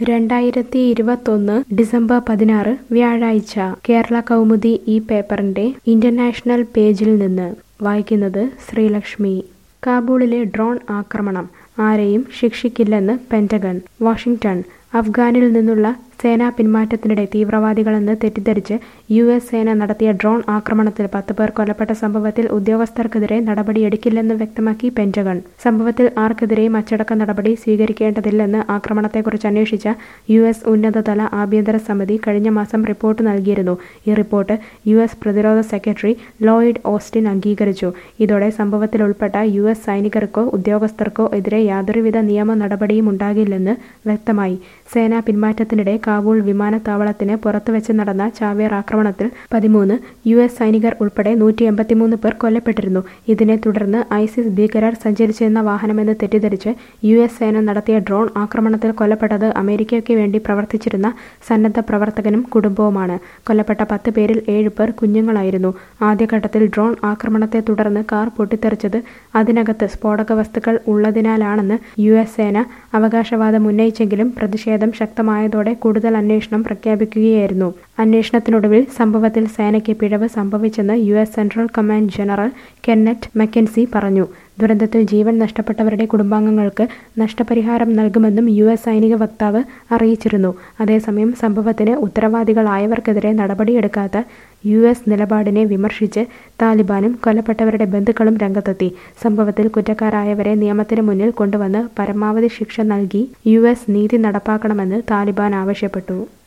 രണ്ടായിരത്തി ഇരുപത്തൊന്ന് ഡിസംബർ പതിനാറ് വ്യാഴാഴ്ച കേരള കൗമുദി ഈ പേപ്പറിന്റെ ഇന്റർനാഷണൽ പേജിൽ നിന്ന് വായിക്കുന്നത് ശ്രീലക്ഷ്മി കാബൂളിലെ ഡ്രോൺ ആക്രമണം ആരെയും ശിക്ഷിക്കില്ലെന്ന് പെന്റഗൺ വാഷിംഗ്ടൺ അഫ്ഗാനിൽ നിന്നുള്ള സേനാ പിന്മാറ്റത്തിനിടെ തീവ്രവാദികളെന്ന് തെറ്റിദ്ധരിച്ച് യു എസ് സേന നടത്തിയ ഡ്രോൺ ആക്രമണത്തിൽ പത്ത് പേർ കൊല്ലപ്പെട്ട സംഭവത്തിൽ ഉദ്യോഗസ്ഥർക്കെതിരെ നടപടിയെടുക്കില്ലെന്ന് വ്യക്തമാക്കി പെന്റഗൺ സംഭവത്തിൽ ആർക്കെതിരെയും അച്ചടക്ക നടപടി സ്വീകരിക്കേണ്ടതില്ലെന്ന് ആക്രമണത്തെക്കുറിച്ച് അന്വേഷിച്ച യു എസ് ഉന്നതതല ആഭ്യന്തര സമിതി കഴിഞ്ഞ മാസം റിപ്പോർട്ട് നൽകിയിരുന്നു ഈ റിപ്പോർട്ട് യു എസ് പ്രതിരോധ സെക്രട്ടറി ലോയിഡ് ഓസ്റ്റിൻ അംഗീകരിച്ചു ഇതോടെ സംഭവത്തിൽ ഉൾപ്പെട്ട യു എസ് സൈനികർക്കോ ഉദ്യോഗസ്ഥർക്കോ എതിരെ യാതൊരുവിധ നിയമ നടപടിയും ഉണ്ടാകില്ലെന്ന് വ്യക്തമായി സേനാ പിന്മാറ്റത്തിനിടെ കാബൂൾ വിമാനത്താവളത്തിന് പുറത്തുവച്ച് നടന്ന ചാവേർ ആക്രമണത്തിൽ പതിമൂന്ന് യു എസ് സൈനികർ ഉൾപ്പെടെ നൂറ്റി എൺപത്തിമൂന്ന് പേർ കൊല്ലപ്പെട്ടിരുന്നു ഇതിനെ തുടർന്ന് ഐസിസ് ഭീകരർ സഞ്ചരിച്ചിരുന്ന വാഹനമെന്ന് തെറ്റിദ്ധരിച്ച് യു എസ് സേന നടത്തിയ ഡ്രോൺ ആക്രമണത്തിൽ കൊല്ലപ്പെട്ടത് അമേരിക്കയ്ക്ക് വേണ്ടി പ്രവർത്തിച്ചിരുന്ന സന്നദ്ധ പ്രവർത്തകനും കുടുംബവുമാണ് കൊല്ലപ്പെട്ട പത്ത് പേരിൽ ഏഴ് പേർ കുഞ്ഞുങ്ങളായിരുന്നു ആദ്യഘട്ടത്തിൽ ഡ്രോൺ ആക്രമണത്തെ തുടർന്ന് കാർ പൊട്ടിത്തെറിച്ചത് അതിനകത്ത് സ്ഫോടക വസ്തുക്കൾ ഉള്ളതിനാലാണെന്ന് യു എസ് സേന അവകാശവാദം ഉന്നയിച്ചെങ്കിലും പ്രതിഷേധം ശക്തമായതോടെ കൂടുതൽ അന്വേഷണം പ്രഖ്യാപിക്കുകയായിരുന്നു അന്വേഷണത്തിനൊടുവിൽ സംഭവത്തിൽ സേനയ്ക്ക് പിഴവ് സംഭവിച്ചെന്ന് U S central command general Kenneth McKenzie പറഞ്ഞു ദുരന്തത്തിൽ ജീവൻ നഷ്ടപ്പെട്ടവരുടെ കുടുംബാംഗങ്ങൾക്ക് നഷ്ടപരിഹാരം നൽകുമെന്നും യു എസ് സൈനിക വക്താവ് അറിയിച്ചിരുന്നു അതേസമയം സംഭവത്തിന് ഉത്തരവാദികളായവർക്കെതിരെ നടപടിയെടുക്കാത്ത യു എസ് നിലപാടിനെ വിമർശിച്ച് താലിബാനും കൊല്ലപ്പെട്ടവരുടെ ബന്ധുക്കളും രംഗത്തെത്തി സംഭവത്തിൽ കുറ്റക്കാരായവരെ നിയമത്തിന് മുന്നിൽ കൊണ്ടുവന്ന് പരമാവധി ശിക്ഷ നൽകി യു എസ് നീതി നടപ്പാക്കണമെന്ന് താലിബാൻ ആവശ്യപ്പെട്ടു